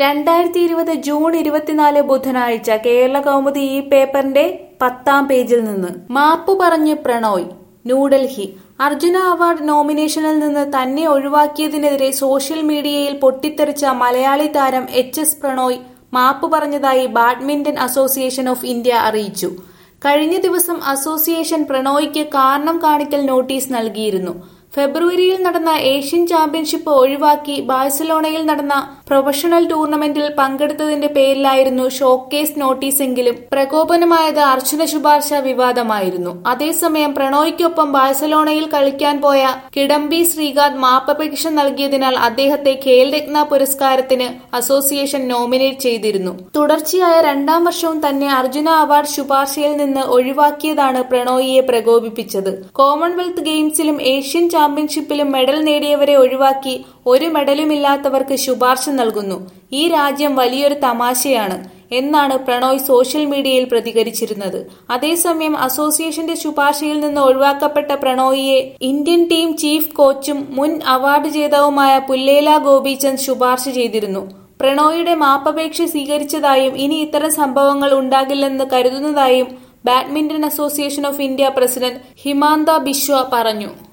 രണ്ടായിരത്തി ഇരുപത് ജൂൺ ഇരുപത്തിനാല് ബുധനാഴ്ച കേരള കൗമുദി ഈ പേപ്പറിന്റെ പത്താം പേജിൽ നിന്ന് മാപ്പു പറഞ്ഞ് പ്രണോയ് ന്യൂഡൽഹി അർജുന അവാർഡ് നോമിനേഷനിൽ നിന്ന് തന്നെ ഒഴിവാക്കിയതിനെതിരെ സോഷ്യൽ മീഡിയയിൽ പൊട്ടിത്തെറിച്ച മലയാളി താരം എച്ച് എസ് പ്രണോയ് മാപ്പു പറഞ്ഞതായി ബാഡ്മിന്റൺ അസോസിയേഷൻ ഓഫ് ഇന്ത്യ അറിയിച്ചു കഴിഞ്ഞ ദിവസം അസോസിയേഷൻ പ്രണോയ്ക്ക് കാരണം കാണിക്കൽ നോട്ടീസ് നൽകിയിരുന്നു ഫെബ്രുവരിയിൽ നടന്ന ഏഷ്യൻ ചാമ്പ്യൻഷിപ്പ് ഒഴിവാക്കി ബാഴ്സലോണയിൽ നടന്ന പ്രൊഫഷണൽ ടൂർണമെന്റിൽ പങ്കെടുത്തതിന്റെ പേരിലായിരുന്നു ഷോക്കേസ് നോട്ടീസെങ്കിലും പ്രകോപനമായത് അർച്ചന ശുപാർശ വിവാദമായിരുന്നു അതേസമയം പ്രണോയ്ക്കൊപ്പം ബാഴ്സലോണയിൽ കളിക്കാൻ പോയ കിഡംബി ശ്രീകാന്ത് മാപ്പപേക്ഷ നൽകിയതിനാൽ അദ്ദേഹത്തെ ഖേൽ രത്ന പുരസ്കാരത്തിന് അസോസിയേഷൻ നോമിനേറ്റ് ചെയ്തിരുന്നു തുടർച്ചയായ രണ്ടാം വർഷവും തന്നെ അർജുന അവാർഡ് ശുപാർശയിൽ നിന്ന് ഒഴിവാക്കിയതാണ് പ്രണോയിയെ പ്രകോപിപ്പിച്ചത് കോമൺവെൽത്ത് ഗെയിംസിലും ഏഷ്യൻ ചാമ്പ്യൻഷിപ്പിലും മെഡൽ നേടിയവരെ ഒഴിവാക്കി ഒരു മെഡലുമില്ലാത്തവർക്ക് ശുപാർശ നൽകുന്നു ഈ രാജ്യം വലിയൊരു തമാശയാണ് എന്നാണ് പ്രണോയ് സോഷ്യൽ മീഡിയയിൽ പ്രതികരിച്ചിരുന്നത് അതേസമയം അസോസിയേഷന്റെ ശുപാർശയിൽ നിന്ന് ഒഴിവാക്കപ്പെട്ട പ്രണോയിയെ ഇന്ത്യൻ ടീം ചീഫ് കോച്ചും മുൻ അവാർഡ് ജേതാവുമായ പുല്ലേല ഗോപിചന്ദ് ശുപാർശ ചെയ്തിരുന്നു പ്രണോയിയുടെ മാപ്പപേക്ഷ സ്വീകരിച്ചതായും ഇനി ഇത്തരം സംഭവങ്ങൾ ഉണ്ടാകില്ലെന്ന് കരുതുന്നതായും badminton association of India president Himanta Biswa പറഞ്ഞു